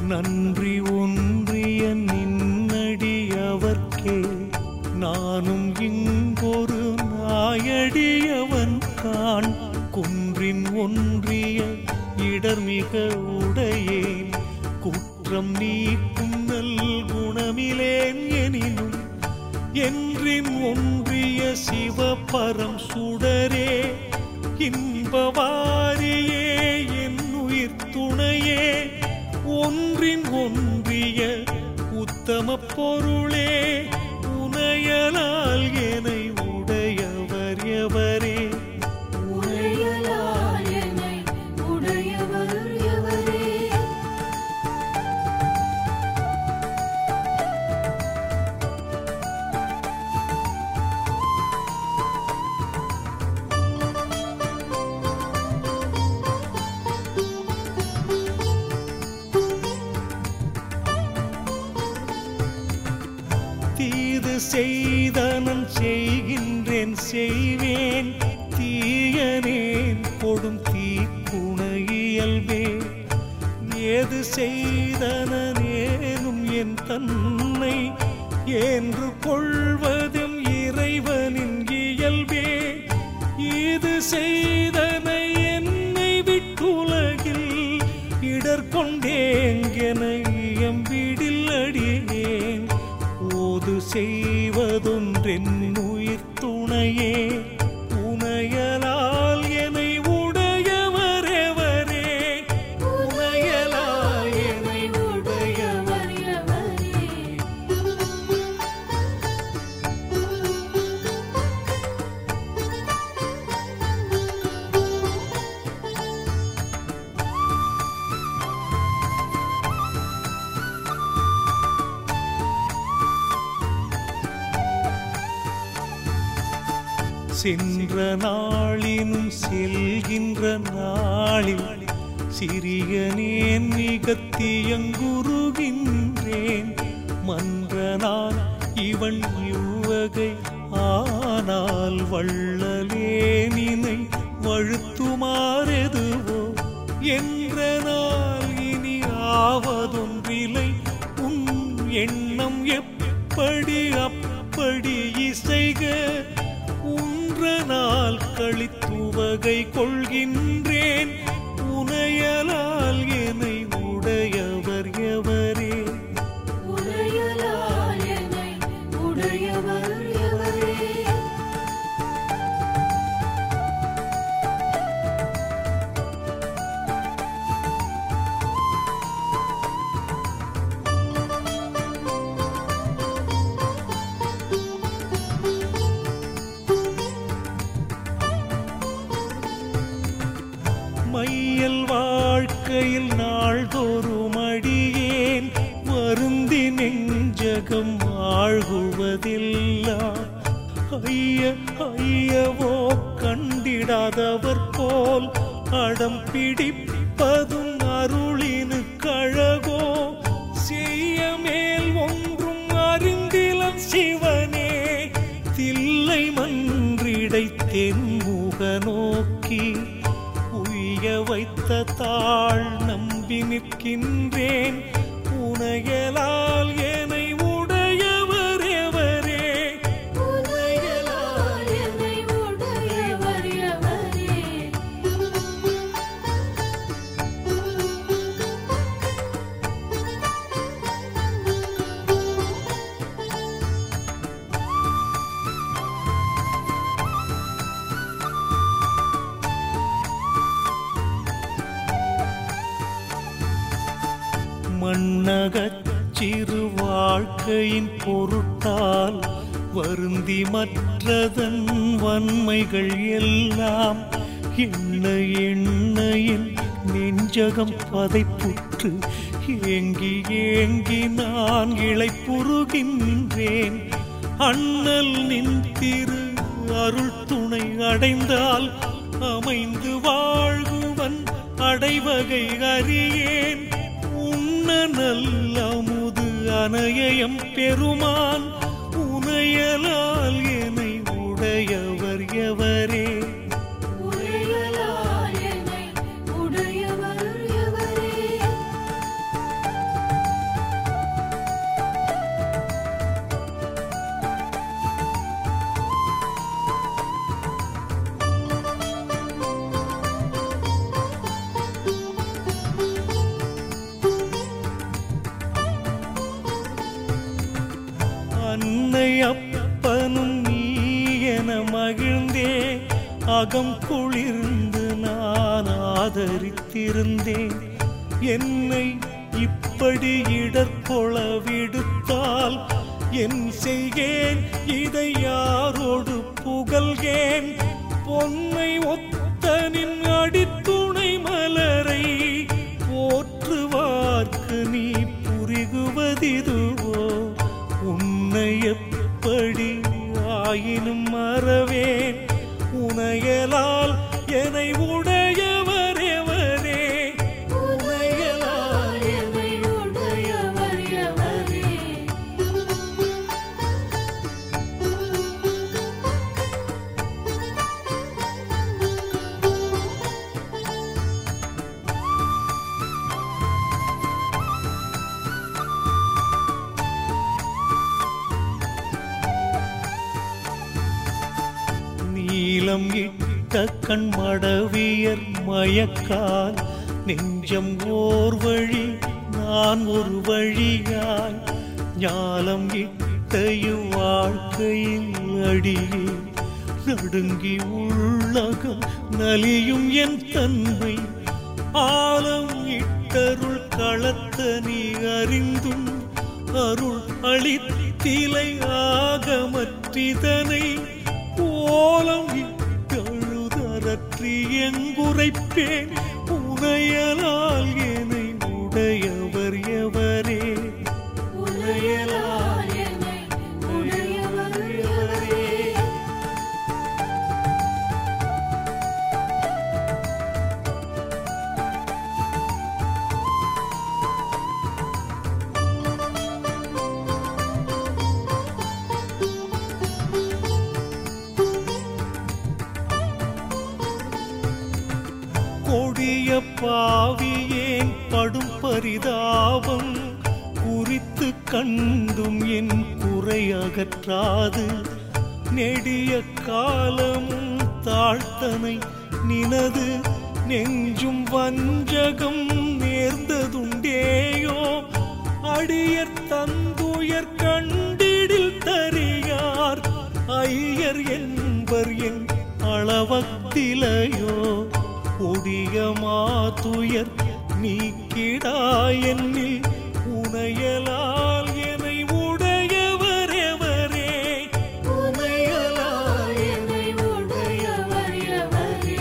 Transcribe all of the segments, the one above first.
நன்றி ஒன்றிய நின்னடியவர்க்கே நானும் இங்கொரு நாயடியவன் கான் குன்றின் ஒன்றிய இடர்மிக உடையேன் குற்றம் நீக்கும் நல் குணமிலேன் எனினும் என்றின் ஒன்றிய சிவபரம் சுடரே இன்பவாரியே என் உயிர் துணையே ஒன்றின் ஒன்றிய உத்தம பொருளே உனையலால் என்னை உடையவர் எவரே உரையலால் என்னை உடையவர் எவரே தீது செய்தனன் செய்கின்றேன் செய்வேன் தீயனேன் கொடும் தீக்குண இயல்பே ஏது செய்தனேனும் என் தன்னை என்று கொள்வதும் இறைவனின் இயல்பே இது செய்தனை என்னை விட்டுலகில் இடர் கொண்டேங்கென எம்பிடில் அடியேன் ஓது செய்வதொன்றென் உயிர் துணையே உனையலால் என்னை உடையவரெவரே உனையலால் என்னை உடையவர் எவரே சென்ற நாளினும் செல்கின்ற நாளில் சிறியனேன் மிகத்தியங்குருகின்றேன் மன்ற நான் இவள் இவ்வகை ஆனால் வள்ளலேனினை வழுத்துமாறெதுவோ என்ற நாள் இனி ஆவதொன்றில்லை உன் எண்ணம் எப்படி அப்படி இசைக உன்ற நாள் கழித்துவகை கொள்கின்றேன் உனையலால் என்னை உடையவர் எவரே உரையலால் என்னை உடையவர் எவரே மையல் வாழ்க்கையில் நாள்தோறும் அடியேன் வருந்தி நெஞ்சகம் ஆழ்குவதில்லாம் ஐய ஐயவோ கண்டிடாதவர் போல் அடம் பிடிப்பதும் அருளினு கழகோ செய்ய மேல் ஒன்றும் அறிந்திலன் சிவனே தில்லை மன்றிடை தென்முக நோக்கி உய்ய வைத்த தாழ் நம்பி நிற்கின்றேன் உனையலால் என்னை உடையவர் எவரே உரையலால் என்னை உடையவர் எவரே மண்ணகச் சிறு வாழ்க்கையின் பொருட்டால் வருந்தி மற்றதன் வன்மைகள் எல்லாம் எண்ண எண்ணையின் நெஞ்சகம் பதைப்புற்று ஏங்கி ஏங்கி நான் இளைப்புறுகின்றேன் அண்ணல் நின் திரு அருள் துணை அடைந்தால் அமைந்து வாழ்குவன் அடைவகை அறியேன் உண்ண நல்ல அமுது அனையம் பெருமான் உனையலால் என்னை உடையவர் எவரே உரையலால் என்னை உடையவர் எவரே தந்தை அப்பனும் நீ என மகிழ்ந்தே அகம் குளிர்ந்து நான் ஆதரித்திருந்தேன் என்னை இப்படி இடர்கொள விடுத்தால் என் செய்கேன் இதை யாரோடு புகழ்கேன் பொன்னை ஒத்தனின் அடித்துணை மலரை போற்றுவார்க்கு நீ புரிகுவதிதுவோ உன்னை எப்படி ஆயினும் மறவேன் உனையலால் என்னை உடையவர் எவரே உனையலால் என்னை உடையவர் எவரே நீலம் இட்ட கண்மடவியர் மயக்கால் நெஞ்சம் ஓர் வழி நான் ஒரு வழியாய் ஞாலம் இட்ட இவ்வாழ்க்கையில் அடியே நடுங்கி உள்ளகம் நலியும் என் தன்மை ஆலம் இட்டருள் களத்த நீ அறிந்தும் அருள் அளித்திலை ஆகமற்றிதனை ஓலம் இட்டழுதரற்றி எங்குரைப்பேன் உனையலால் என்னை உடையவர் எவரே உடையலால் என்னை உடையவர் எவரே கொடிய பாவியேன் படும் பரிதாபம் குறித்து கண்டும் என் குறை அகற்றாது நெடிய காலமும் தாழ்த்தனை நினது நெஞ்சும் வஞ்சகம் நேர்ந்ததுண்டேயோ அடியர் தந்துயர் கண்டிடில் தரியார் ஐயர் என்பர் என் அளவத்திலையோ கொடிய மாதுயர் நீக்கிடா என்னில் உனையலால் என்னை உடையவர் எவரே உனையலால் என்னை உடையவர் எவரே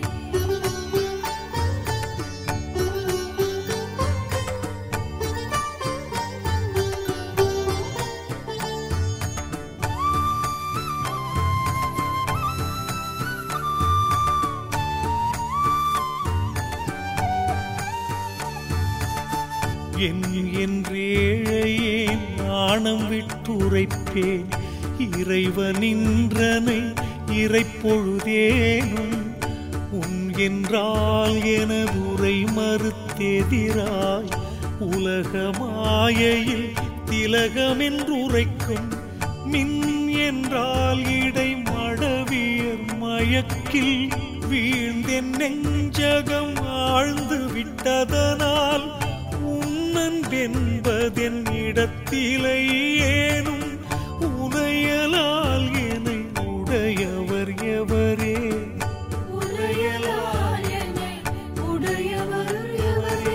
என் என்றேழையேன் நாணம் விட்டுரைப்பேன் இறைவனின்றனை இறைப்பொழுதேனும் உன் என்றால் எனதுரை மறுத்தெதிராய் உலக மாயையில் திலகமென்றுரைக்கும் மின் என்றால் இடை மடவியர் மயக்கில் வீழ்ந்தென் நெஞ்சகம் ஆழ்ந்து விட்டதனால் உன்னன்பென்பதென் இடத்திலை ஏனும் உனையலால் என்னை உடையவர் எவரே உடையலால் என்னை உடையவர் எவரே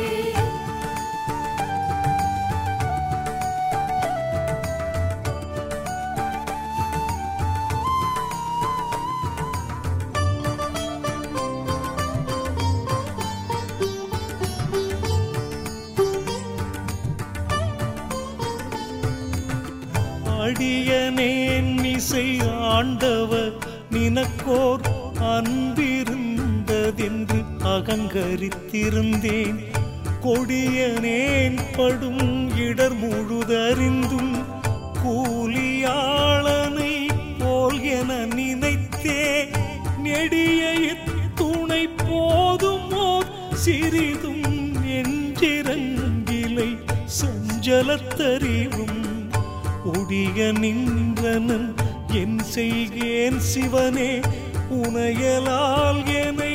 அடியனேன் இசை ஆண்டவர் நினக்கோர் அன்பிருந்ததென்று அகங்கரித்திருந்தேன் கொடியனேன் படும் இடர் முழுதறிந்தும் கூலியாளனை போல் என நினைத்தே நெடிய துணை போதும் ஓர் சிறிதும் நெஞ்சிரங்கிலை சஞ்சலத்தறிவும் ஒடிய நின்றனன் என் செய்கேன் சிவனே உனையலால் என்னை